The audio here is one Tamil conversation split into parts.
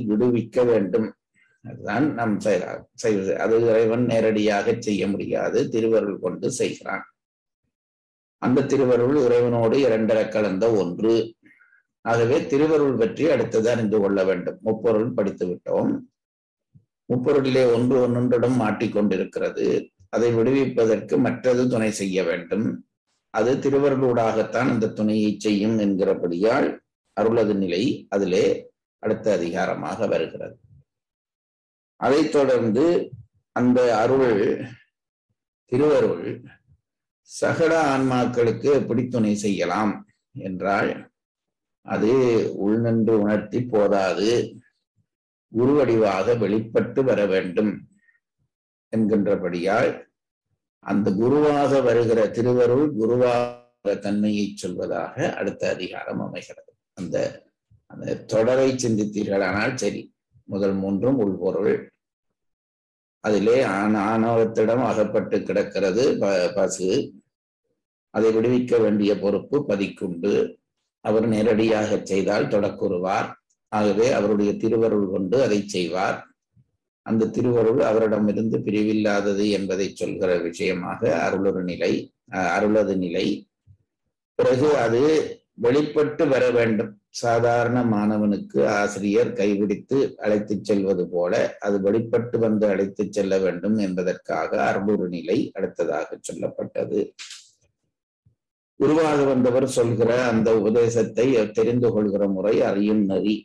விடுவிக்க வேண்டும் அதுதான் நாம் செய்ய- செய்வது அது இறைவன் நேரடியாக செய்ய முடியாது திருவருள் கொண்டு செய்கிறான் அந்த திருவருள் இறைவனோடு இரண்டர கலந்த ஒன்று ஆகவே திருவருள் பற்றி அடுத்தது அறிந்து கொள்ள வேண்டும் முப்பொருள் படித்து விட்டோம் முப்பொருளிலே ஒன்று ஒன்றொன்றிடம் மாட்டிக்கொண்டிருக்கிறது அதை விடுவிப்பதற்கு மற்றது துணை செய்ய வேண்டும் அது திருவருளூடாகத்தான் அந்த துணையை செய்யும் என்கிறபடியால் அருளது நிலை அதிலே அடுத்த அதிகாரமாக வருகிறது அதைத் தொடர்ந்து அந்த அருள் திருவருள் சகல ஆன்மாக்களுக்கு எப்படி துணை செய்யலாம் என்றால் அது உள்நின்று உணர்த்தி போதாது குருவடிவாக வெளிப்பட்டு வர வேண்டும் என்கின்றபடியால் அந்த குருவாக வருகிற திருவருள் குருவாக தன்மையை சொல்வதாக அடுத்த அதிகாரம் அமைகிறது அந்த அந்த தொடரை சிந்தித்தீர்களானால் சரி முதல் மூன்றும் உள்பொருள் அதிலே ஆண் ஆணவத்திடம் அகப்பட்டு கிடக்கிறது ப- பசு அதை விடுவிக்க வேண்டிய பொறுப்பு பதிக்குண்டு அவர் நேரடியாக செய்தால் தொடக்குருவார் ஆகவே அவருடைய திருவருள் கொண்டு அதை செய்வார் அந்த திருவருள் அவரிடமிருந்து பிரிவில்லாதது என்பதை சொல்கிற விஷயமாக அருளொரு நிலை அஹ், அருளது நிலை பிறகு அது வெளிப்பட்டு வர வேண்டும் சாதாரண மாணவனுக்கு ஆசிரியர் கைபிடித்து அழைத்துச் செல்வது போல அது வெளிப்பட்டு வந்து அழைத்துச் செல்ல வேண்டும் என்பதற்காக அருளொரு நிலை அடுத்ததாக சொல்லப்பட்டது உருவாக வந்தவர் சொல்கிற அந்த உபதேசத்தை தெரிந்து கொள்கிற முறை அறியும் நெறி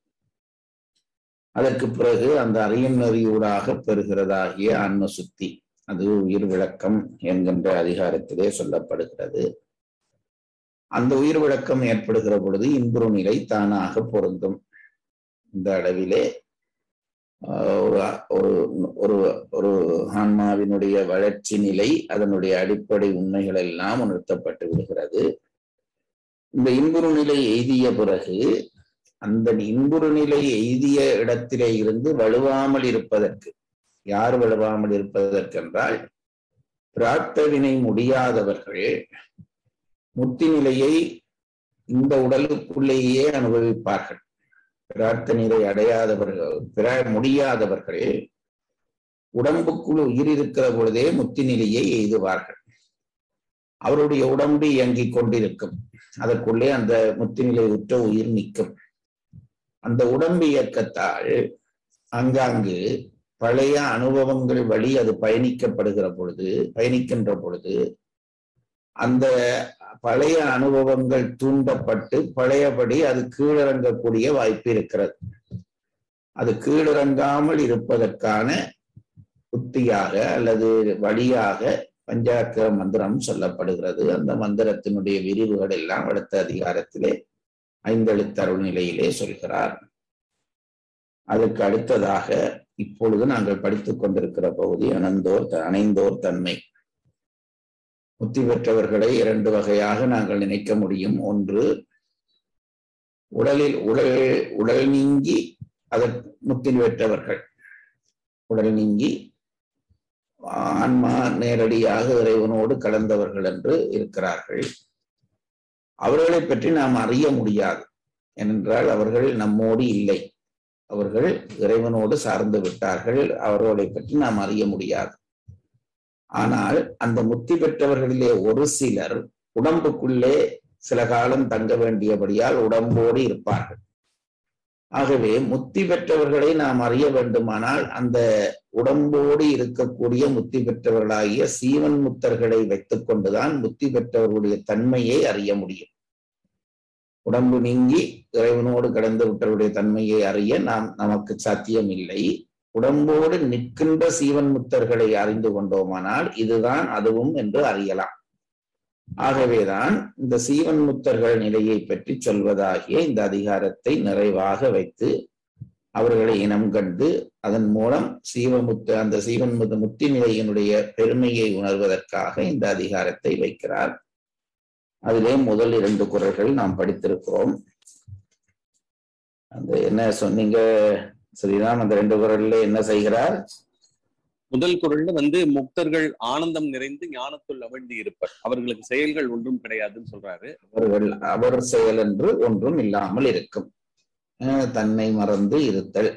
அதற்கு பிறகு அந்த அறியும் நெறியூடாக பெறுகிறதாகிய ஆன்ம சுத்தி அது உயிர் விளக்கம் என்கின்ற அதிகாரத்திலே சொல்லப்படுகிறது அந்த உயிர் விளக்கம் ஏற்படுகிற பொழுது இன்புறு நிலை தானாக பொருந்தும் இந்த அளவிலே ஆஹ், ஒரு- ஒரு ஒரு ஒரு ஆன்மாவினுடைய வளர்ச்சி நிலை அதனுடைய அடிப்படை உண்மைகள் எல்லாம் உணர்த்தப்பட்டு விடுகிறது இந்த இன்புறு நிலை எய்திய பிறகு அந்த இன்புறு நிலை எய்திய இடத்திலே இருந்து வலுவாமல் இருப்பதற்கு யார் வலுவாமல் இருப்பதற்கென்றால் பிரார்த்த வினை முடியாதவர்கள் முத்தி நிலையை இந்த உடலுக்குள்ளேயே அனுபவிப்பார்கள் பிரார்த்த நிலை அடையாதவர்கள் பெற முடியாதவர்கள் உடம்புக்குள் உயிர் இருக்கிற பொழுதே முத்தி நிலையை எய்துவார்கள் அவருடைய உடம்பு இயங்கிக் கொண்டிருக்கும் அதற்குள்ளே அந்த முத்தி நிலை உற்ற உயிர் நிற்கும் அந்த உடம்பு இயக்கத்தால் அங்காங்கு பழைய அனுபவங்கள் வழி அது பயணிக்கப்படுகிற பொழுது பயணிக்கின்ற பொழுது அந்த பழைய அனுபவங்கள் தூண்டப்பட்டு பழையபடி அது கீழிறங்கக்கூடிய வாய்ப்பு இருக்கிறது அது கீழிறங்காமல் இருப்பதற்கான உத்தியாக அல்லது வழியாக பஞ்சாக்கர மந்திரம் சொல்லப்படுகிறது அந்த மந்திரத்தினுடைய விரிவுகள் எல்லாம் அடுத்த அதிகாரத்திலே ஐந்தெழுத்தருள் நிலையிலே சொல்கிறார் அதுக்கு அடுத்ததாக இப்பொழுது நாங்கள் படித்துக் கொண்டிருக்கிற பகுதி அனந்தோர் த- அணைந்தோர் தன்மை முத்தி பெற்றவர்களை இரண்டு வகையாக நாங்கள் நினைக்க முடியும் ஒன்று உடலில் உடல் உடல் நீங்கி அதற்கு முத்தி பெற்றவர்கள் உடல் நீங்கி ஆன்மா நேரடியாக இறைவனோடு கலந்தவர்கள் என்று இருக்கிறார்கள் அவர்களை பற்றி நாம் அறிய முடியாது ஏனென்றால் அவர்கள் நம்மோடு இல்லை அவர்கள் இறைவனோடு சார்ந்து விட்டார்கள் அவர்களை பற்றி நாம் அறிய முடியாது ஆனால் அந்த முத்தி பெற்றவர்களிலே ஒரு சிலர் உடம்புக்குள்ளே சில காலம் தங்க வேண்டியபடியால் உடம்போடு இருப்பார்கள் ஆகவே முத்தி பெற்றவர்களை நாம் அறிய வேண்டுமானால் அந்த உடம்போடு இருக்கக்கூடிய முத்தி பெற்றவர்களாகிய சீவன் முத்தர்களை வைத்துக் கொண்டுதான் முத்தி பெற்றவர்களுடைய தன்மையை அறிய முடியும் உடம்பு நீங்கி இறைவனோடு கடந்து விட்டவருடைய தன்மையை அறிய நாம் நமக்கு சாத்தியம் இல்லை உடம்போடு நிற்கின்ற சீவன் முத்தர்களை அறிந்து கொண்டோமானால் இதுதான் அதுவும் என்று அறியலாம் ஆகவேதான் இந்த சீவன் முத்தர்கள் நிலையை பற்றி சொல்வதாகிய இந்த அதிகாரத்தை நிறைவாக வைத்து அவர்களை இனம் கண்டு அதன் மூலம் சீவமுத்து அந்த சீவன் முத்து முத்தி நிலையினுடைய பெருமையை உணர்வதற்காக இந்த அதிகாரத்தை வைக்கிறார் அதிலே முதல் இரண்டு குரல்கள் நாம் படித்திருக்கிறோம் அந்த என்ன சொன்னீங்க ஸ்ரீராம் அந்த ரெண்டு குரல்ல என்ன செய்கிறார் முதல் குரல்ல வந்து முக்தர்கள் ஆனந்தம் நிறைந்து ஞானத்துள் அவிழ்ந்து இருப்பர் அவர்களுக்கு செயல்கள் ஒன்றும் கிடையாதுன்னு சொல்றாரு அவர்கள் அவர் செயல் என்று ஒன்றும் இல்லாமல் இருக்கும் அஹ் தன்னை மறந்து இருத்தல்